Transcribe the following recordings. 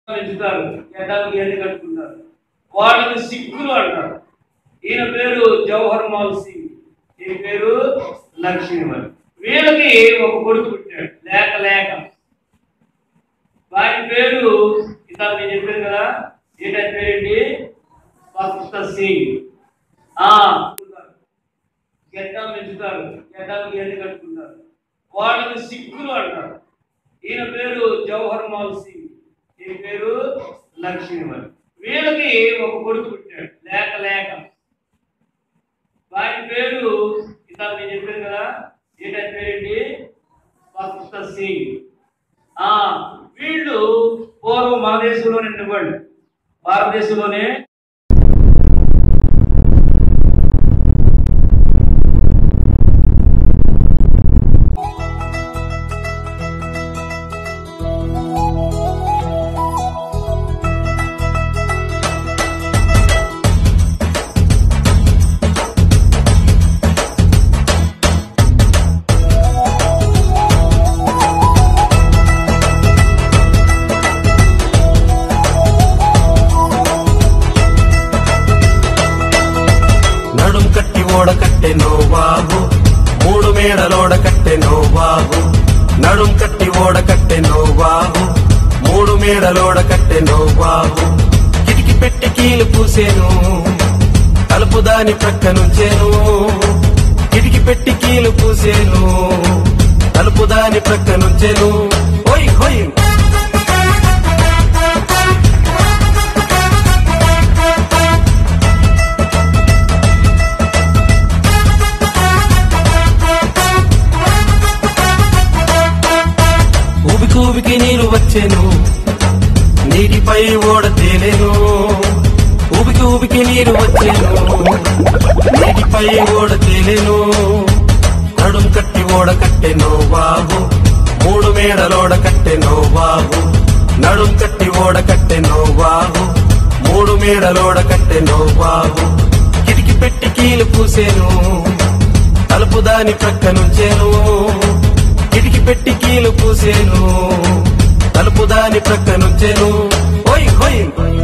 పెంచుతారు ఎడ్డానికి ఎన్ని కట్టుకుంటారు వాళ్ళని సిక్కులు అంటారు ఈయన పేరు జవహర్ మాల్ సింగ్ ఈయన పేరు లక్ష్మీమణి వీళ్ళకి ఒక కొడుకు పుట్టాడు లేక లేక వారి పేరు ఇందాక నేను చెప్పాను కదా ఏంటంటే పేరేంటి భక్త సింగ్ ఆ గెడ్డం పెంచుతారు గెడ్డానికి ఎన్ని కట్టుకుంటారు వాళ్ళని సిక్కులు అంటారు ఈయన పేరు జవహర్ మాల్ సింగ్ ఈయన పేరు లక్ష్మీమణి వీళ్ళకి ఒక కొడుకు పుట్టాడు లేక లేక వారి పేరు ఇందాక నేను చెప్పాను కదా ఏంటంటే పేరేంటి భక్త సింగ్ ఆ వీళ్ళు పూర్వం మన దేశంలోనే నిలబడి భారతదేశంలోనే నడుం కట్టి ఓడ కట్టె బాబు మూడు మేడలోడ కట్టె బాబు నడుం కట్టి ఓడ కట్టె బాబు మూడు మేడలోడ కట్టె బాబు కిటికి పెట్టి కీలు పూసేను తలుపు దాని ప్రక్కనుంచేను కిటికి పెట్టి కీలు పూసేను తలుపు దాని ప్రక్కనుంచేను హోయ్ హోయ్ ఊబికి ఊబికి నీరు వచ్చెను నీటిపై ఓడ తేలెను ఊబికి ఊబికి నీరు వచ్చెను నీటిపై ఓడ తేలెను నడుం కట్టి ఓడ కట్టెను బాబు మూడు మేడలోడ కట్టెను బాబు నడుం కట్టి ఓడ కట్టెను బాబు మూడు మేడలోడ కట్టెను బాబు కిటికి పెట్టి కీలు పూసేను తలుపు దాని ప్రక్కనుంచేను కిటికి పెట్టి కీలు పూసేను తలుపు దాని ప్రక్కనుంచెను హోయ్ హోయ్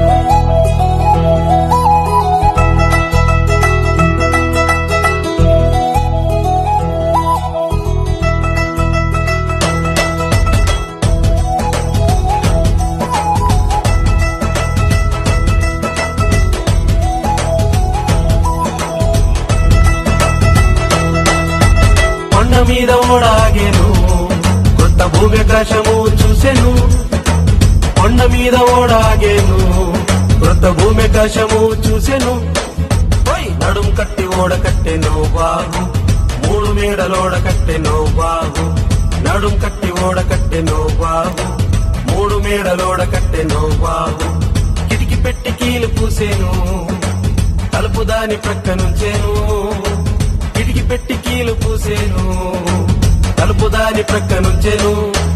కొండ మీద ఓడాగేను కొత్త భూమి ఆకాశము చూసెను కొండ మీద ఓడాగేను కొత్త భూమి ఆకాశము చూసెను ఓయ్ నడుం కట్టి ఓడ కట్టెను బాబు మూడు మేడలోడ కట్టెను బాబు నడుం కట్టి ఓడ కట్టెను బాబు మూడు మేడలోడ కట్టెను బాబు కిటికి పెట్టి కీలు పూసేను తలుపు దాని ప్రక్కనుంచేను కిటికి పెట్టి కీలు పూసేను తలుపు దాని ప్రక్కనుంచెను